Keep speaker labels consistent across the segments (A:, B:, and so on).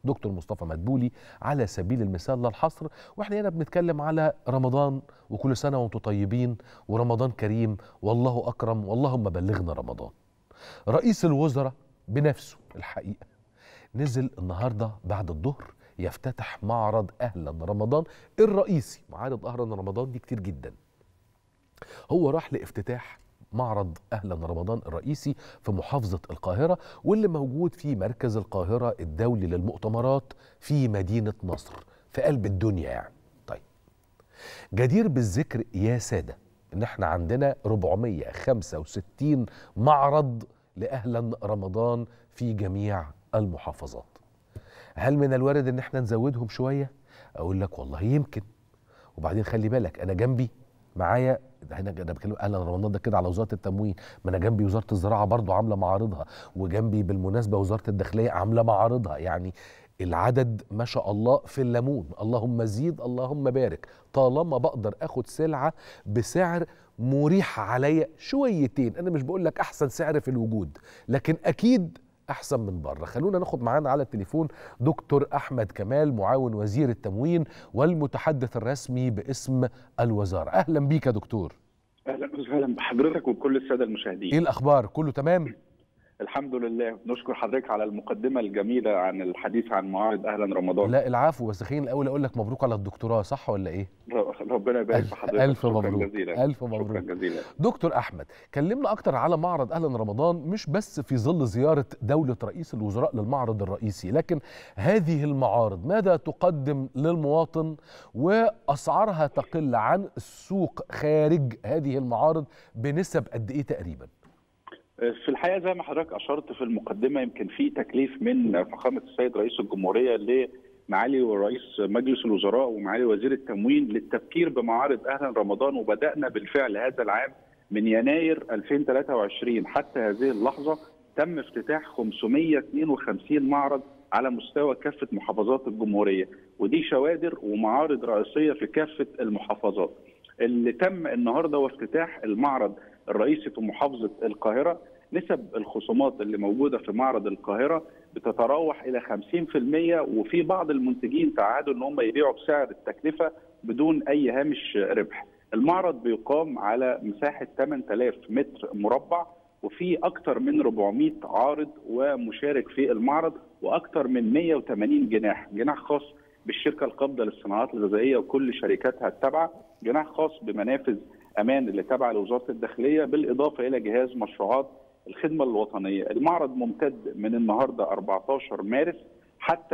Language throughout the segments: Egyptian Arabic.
A: دكتور مصطفى مدبولي على سبيل المثال لا الحصر واحنا هنا بنتكلم على رمضان وكل سنه وانتم طيبين ورمضان كريم والله اكرم واللهم بلغنا رمضان رئيس الوزراء بنفسه الحقيقه نزل النهارده بعد الظهر يفتتح معرض اهلا رمضان الرئيسي معارض اهلا رمضان دي كتير جدا هو راح لافتتاح معرض اهلا رمضان الرئيسي في محافظه القاهره واللي موجود في مركز القاهره الدولي للمؤتمرات في مدينه نصر في قلب الدنيا يعني طيب جدير بالذكر يا ساده ان احنا عندنا 465 معرض لاهلا رمضان في جميع المحافظات هل من الوارد ان احنا نزودهم شويه اقول لك والله يمكن وبعدين خلي بالك انا جنبي معايا هنا انا بتكلم اهلا رمضان ده كده على وزاره التموين ما انا جنبي وزاره الزراعه برضو عامله معارضها وجنبي بالمناسبه وزاره الداخليه عامله معارضها يعني العدد ما شاء الله في الليمون اللهم زيد اللهم بارك طالما بقدر اخد سلعه بسعر مريح عليا شويتين انا مش بقول لك احسن سعر في الوجود لكن اكيد احسن من بره خلونا ناخد معانا على التليفون دكتور احمد كمال معاون وزير التموين والمتحدث الرسمي باسم الوزاره اهلا بيك يا دكتور
B: اهلا وسهلا بحضرتك وكل الساده المشاهدين
A: ايه الاخبار كله تمام
B: الحمد لله نشكر حضرتك على المقدمه الجميله عن الحديث عن معارض اهلا رمضان
A: لا العفو بس خليني الاول اقول لك مبروك على الدكتوراه صح ولا ايه
B: ربنا يبارك في حضرتك
A: الف مبروك
B: جزيلا.
A: الف مبروك
B: شكرا جزيلا
A: دكتور احمد كلمنا اكتر على معرض اهلا رمضان مش بس في ظل زياره دوله رئيس الوزراء للمعرض الرئيسي لكن هذه المعارض ماذا تقدم للمواطن واسعارها تقل عن السوق خارج هذه المعارض بنسب قد ايه تقريبا
B: في الحقيقه زي ما حضرتك اشرت في المقدمه يمكن في تكليف من فخامه السيد رئيس الجمهوريه لمعالي رئيس مجلس الوزراء ومعالي وزير التموين للتفكير بمعارض اهلا رمضان وبدانا بالفعل هذا العام من يناير 2023 حتى هذه اللحظه تم افتتاح 552 معرض على مستوى كافه محافظات الجمهوريه ودي شوادر ومعارض رئيسيه في كافه المحافظات. اللي تم النهارده وافتتاح المعرض الرئيسي في محافظه القاهره نسب الخصومات اللي موجوده في معرض القاهره بتتراوح الى 50% وفي بعض المنتجين تعهدوا ان هم يبيعوا بسعر التكلفه بدون اي هامش ربح. المعرض بيقام على مساحه 8000 متر مربع وفي اكثر من 400 عارض ومشارك في المعرض واكثر من 180 جناح، جناح خاص بالشركه القابضه للصناعات الغذائيه وكل شركاتها التابعه، جناح خاص بمنافذ امان اللي تابعه لوزاره الداخليه بالاضافه الى جهاز مشروعات الخدمه الوطنيه، المعرض ممتد من النهارده 14 مارس حتى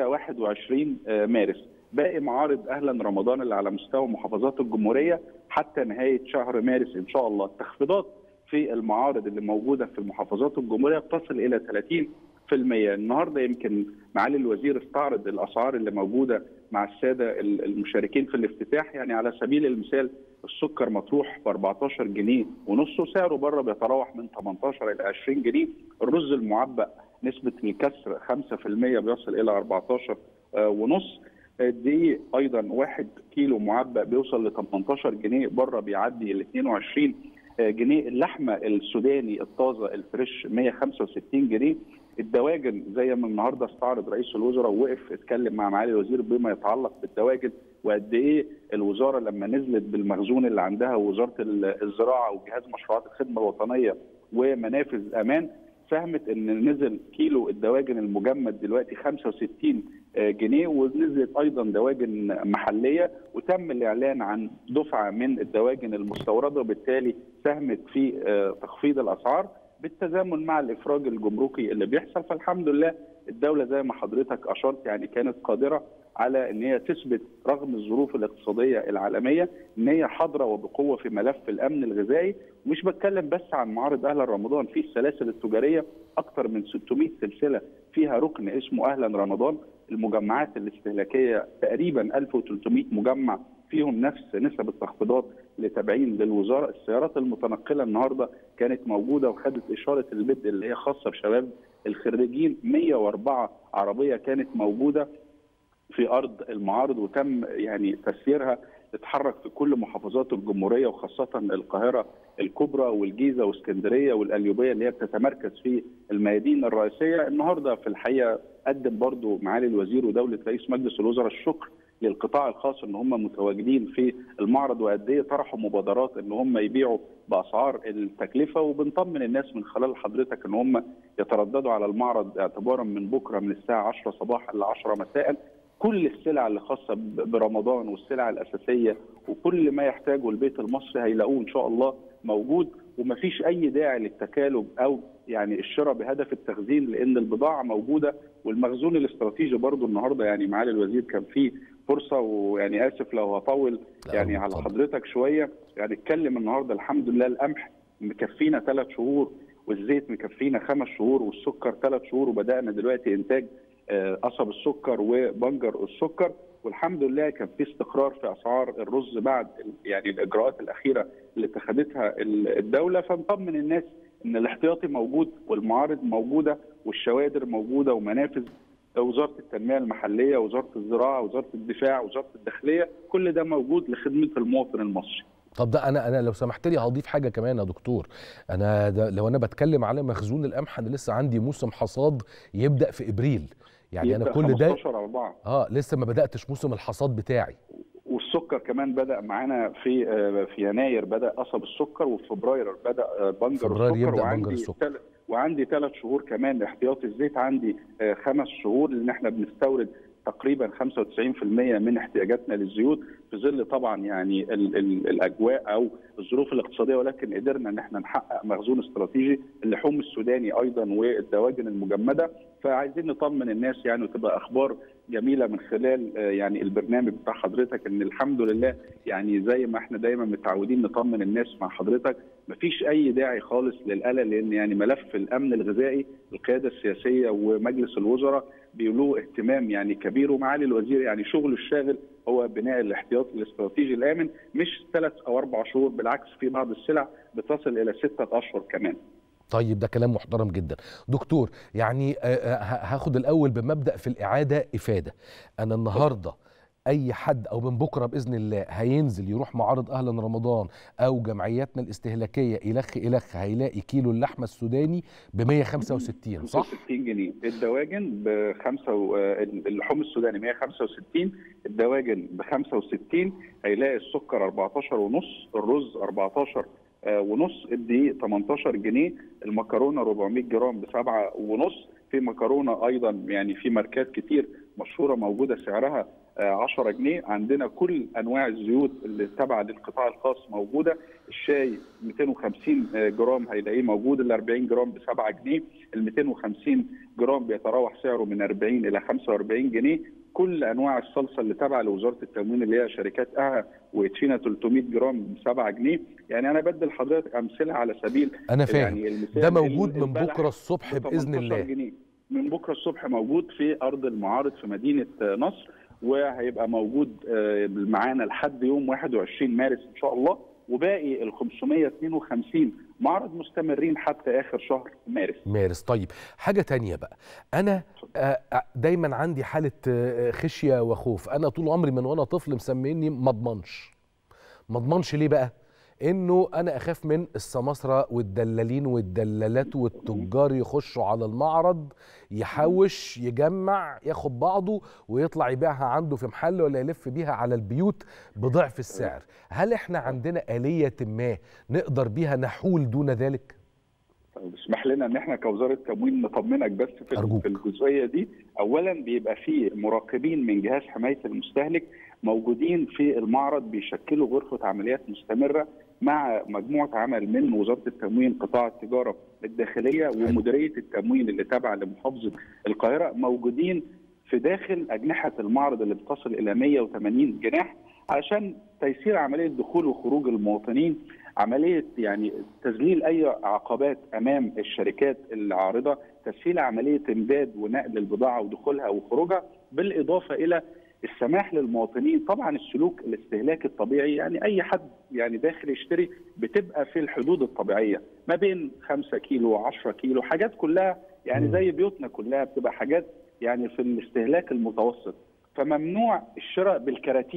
B: 21 مارس، باقي معارض اهلا رمضان اللي على مستوى محافظات الجمهوريه حتى نهايه شهر مارس ان شاء الله، التخفيضات في المعارض اللي موجوده في محافظات الجمهوريه بتصل الى 30 في المية النهارده يمكن معالي الوزير استعرض الاسعار اللي موجوده مع الساده المشاركين في الافتتاح يعني على سبيل المثال السكر مطروح ب 14 جنيه ونصه سعره بره بيتراوح من 18 الى 20 جنيه الرز المعبأ نسبه الكسر 5% بيصل الى 14 ونص الدقيق ايضا 1 كيلو معبأ بيوصل ل 18 جنيه بره بيعدي ال 22 جنيه اللحمه السوداني الطازه الفريش 165 جنيه الدواجن زي ما النهارده استعرض رئيس الوزراء ووقف اتكلم مع معالي الوزير بما يتعلق بالدواجن وقد ايه الوزاره لما نزلت بالمخزون اللي عندها وزاره الزراعه وجهاز مشروعات الخدمه الوطنيه ومنافذ امان ساهمت ان نزل كيلو الدواجن المجمد دلوقتي 65 جنيه ونزلت ايضا دواجن محليه وتم الاعلان عن دفعه من الدواجن المستورده وبالتالي ساهمت في تخفيض الاسعار بالتزامن مع الافراج الجمركي اللي بيحصل فالحمد لله الدوله زي ما حضرتك اشرت يعني كانت قادره على ان هي تثبت رغم الظروف الاقتصاديه العالميه ان هي حاضره وبقوه في ملف الامن الغذائي ومش بتكلم بس عن معارض اهلا رمضان في السلاسل التجاريه اكثر من 600 سلسله فيها ركن اسمه اهلا رمضان المجمعات الاستهلاكيه تقريبا 1300 مجمع فيهم نفس نسب التخفيضات اللي تابعين للوزاره، السيارات المتنقله النهارده كانت موجوده وخدت اشاره البدء اللي هي خاصه بشباب الخريجين 104 عربيه كانت موجوده في ارض المعارض وتم يعني تسييرها اتحرك في كل محافظات الجمهوريه وخاصه القاهره الكبرى والجيزه واسكندريه والقليوبيه اللي هي بتتمركز في الميادين الرئيسيه النهارده في الحقيقه قدم برضو معالي الوزير ودوله رئيس مجلس الوزراء الشكر للقطاع الخاص ان هم متواجدين في المعرض وقد ايه طرحوا مبادرات ان هم يبيعوا باسعار التكلفه وبنطمن الناس من خلال حضرتك ان هم يترددوا على المعرض اعتبارا من بكره من الساعه 10 صباحا ل 10 مساء كل السلع اللي خاصه برمضان والسلع الاساسيه وكل ما يحتاجه البيت المصري هيلاقوه ان شاء الله موجود ومفيش اي داعي للتكالب او يعني الشراء بهدف التخزين لان البضاعه موجوده والمخزون الاستراتيجي برضو النهارده يعني معالي الوزير كان فيه فرصه ويعني اسف لو هطول يعني على حضرتك شويه يعني اتكلم النهارده الحمد لله القمح مكفينا ثلاث شهور والزيت مكفينا خمس شهور والسكر ثلاث شهور وبدانا دلوقتي انتاج قصب السكر وبنجر السكر والحمد لله كان في استقرار في اسعار الرز بعد يعني الاجراءات الاخيره اللي اتخذتها الدوله فنطمن الناس ان الاحتياطي موجود والمعارض موجوده والشوادر موجوده ومنافذ وزاره التنميه المحليه وزاره الزراعه وزاره الدفاع وزاره الداخليه كل ده موجود لخدمه المواطن المصري
A: طب ده انا انا لو سمحت لي هضيف حاجه كمان يا دكتور انا ده لو انا بتكلم على مخزون القمح انا لسه عندي موسم حصاد يبدا في ابريل يعني انا كل ده اه لسه ما بداتش موسم الحصاد بتاعي
B: والسكر كمان بدا معانا في في يناير بدا قصب السكر وفي فبراير بدا بنجر
A: فبراير
B: السكر
A: يبدا
B: وعندي
A: بنجر السكر
B: وعندي ثلاث شهور كمان احتياطي الزيت عندي خمس شهور لان احنا بنستورد تقريبا 95% من احتياجاتنا للزيوت في ظل طبعا يعني ال ال الاجواء او الظروف الاقتصاديه ولكن قدرنا ان احنا نحقق مخزون استراتيجي اللحوم السوداني ايضا والدواجن المجمده فعايزين نطمن الناس يعني وتبقى اخبار جميله من خلال يعني البرنامج بتاع حضرتك ان الحمد لله يعني زي ما احنا دايما متعودين نطمن الناس مع حضرتك مفيش اي داعي خالص للقلق لان يعني ملف الامن الغذائي القياده السياسيه ومجلس الوزراء بيولوه اهتمام يعني كبير ومعالي الوزير يعني شغله الشاغل هو بناء الاحتياطي الاستراتيجي الامن مش ثلاث او اربع شهور بالعكس في بعض السلع بتصل الى سته اشهر كمان.
A: طيب ده كلام محترم جدا دكتور يعني هاخد الاول بمبدا في الاعاده افاده انا النهارده اي حد او من بكره باذن الله هينزل يروح معارض اهلا رمضان او جمعياتنا الاستهلاكيه الخ الخ هيلاقي كيلو اللحمه السوداني ب 165 صح
B: 65 جنيه الدواجن ب 5 اللحوم السوداني 165 الدواجن ب 65 هيلاقي السكر 14 ونص الرز 14 ونص الدقيق 18 جنيه المكرونه 400 جرام ب 7 ونص في مكرونه ايضا يعني في ماركات كتير مشهوره موجوده سعرها 10 جنيه عندنا كل انواع الزيوت اللي تابعه للقطاع الخاص موجوده الشاي 250 جرام هيلاقيه موجود ال 40 جرام ب 7 جنيه ال 250 جرام بيتراوح سعره من 40 الى 45 جنيه كل انواع الصلصه اللي تابعه لوزاره التموين اللي هي شركات اها واتشينا 300 جرام ب 7 جنيه يعني انا بدي لحضرتك امثله على سبيل
A: انا فاهم يعني ده موجود من بكره الصبح باذن الله
B: جنيه. من بكره الصبح موجود في ارض المعارض في مدينه نصر وهيبقى موجود معانا لحد يوم 21 مارس ان شاء الله وباقي ال 552 معرض مستمرين حتى اخر شهر مارس
A: مارس طيب حاجه تانية بقى انا دايما عندي حاله خشيه وخوف انا طول عمري من وانا طفل مسميني ما اضمنش ما اضمنش ليه بقى انه انا اخاف من السماسره والدلالين والدلالات والتجار يخشوا على المعرض يحوش يجمع ياخد بعضه ويطلع يبيعها عنده في محل ولا يلف بيها على البيوت بضعف السعر هل احنا عندنا آلية ما نقدر بيها نحول دون ذلك
B: طيب اسمح لنا ان احنا كوزاره تموين نطمنك بس في,
A: أرجوك.
B: في الجزئيه دي اولا بيبقى في مراقبين من جهاز حمايه المستهلك موجودين في المعرض بيشكلوا غرفه عمليات مستمره مع مجموعه عمل من وزاره التموين قطاع التجاره الداخليه ومديريه التموين اللي تابعه لمحافظه القاهره موجودين في داخل اجنحه المعرض اللي بتصل الى 180 جناح عشان تيسير عمليه دخول وخروج المواطنين عمليه يعني تذليل اي عقبات امام الشركات العارضه تسهيل عمليه امداد ونقل البضاعه ودخولها وخروجها بالاضافه الى السماح للمواطنين طبعا السلوك الاستهلاكي الطبيعي يعني اي حد يعني داخل يشتري بتبقى في الحدود الطبيعيه ما بين 5 كيلو و10 كيلو حاجات كلها يعني زي بيوتنا كلها بتبقى حاجات يعني في الاستهلاك المتوسط فممنوع الشراء بالكراتين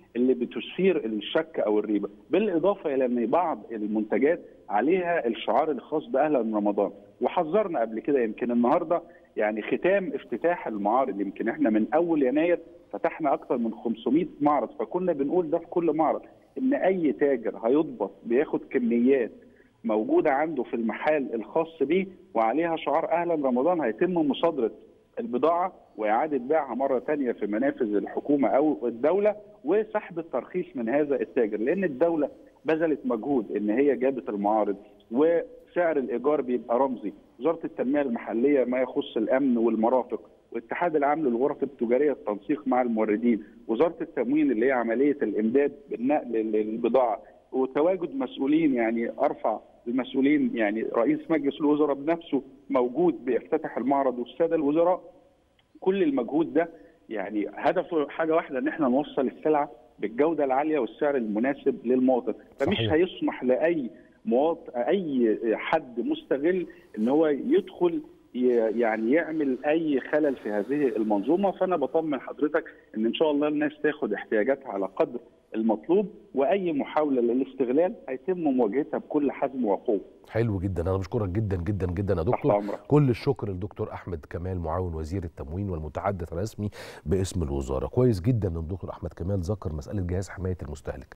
B: اللي بتثير الشك او الريبه بالاضافه الى ان بعض المنتجات عليها الشعار الخاص باهلا رمضان وحذرنا قبل كده يمكن النهارده يعني ختام افتتاح المعارض يمكن احنا من اول يناير فتحنا اكثر من 500 معرض فكنا بنقول ده في كل معرض ان اي تاجر هيضبط بياخد كميات موجوده عنده في المحل الخاص بيه وعليها شعار اهلا رمضان هيتم مصادره البضاعه واعاده بيعها مره ثانيه في منافذ الحكومه او الدوله وسحب الترخيص من هذا التاجر لان الدوله بذلت مجهود ان هي جابت المعارض وسعر الايجار بيبقى رمزي وزاره التنميه المحليه ما يخص الامن والمرافق والاتحاد العام للغرف التجاريه التنسيق مع الموردين وزاره التموين اللي هي عمليه الامداد بالنقل للبضاعه وتواجد مسؤولين يعني ارفع المسؤولين يعني رئيس مجلس الوزراء بنفسه موجود بيفتتح المعرض والساده الوزراء كل المجهود ده يعني هدفه حاجه واحده ان احنا نوصل السلعه بالجوده العاليه والسعر المناسب للمواطن فمش
A: صحيح.
B: هيسمح لاي مواطن اي حد مستغل ان هو يدخل ي- يعني يعمل اي خلل في هذه المنظومه فانا بطمن حضرتك ان ان شاء الله الناس تاخد احتياجاتها على قدر المطلوب واي محاوله للاستغلال هيتم مواجهتها بكل حزم وقوه
A: حلو جدا انا بشكرك جدا جدا جدا يا
B: تحت
A: دكتور
B: امرك
A: كل الشكر للدكتور احمد كمال معاون وزير التموين والمتحدث الرسمي باسم الوزاره كويس جدا ان الدكتور احمد كمال ذكر مساله جهاز حمايه المستهلك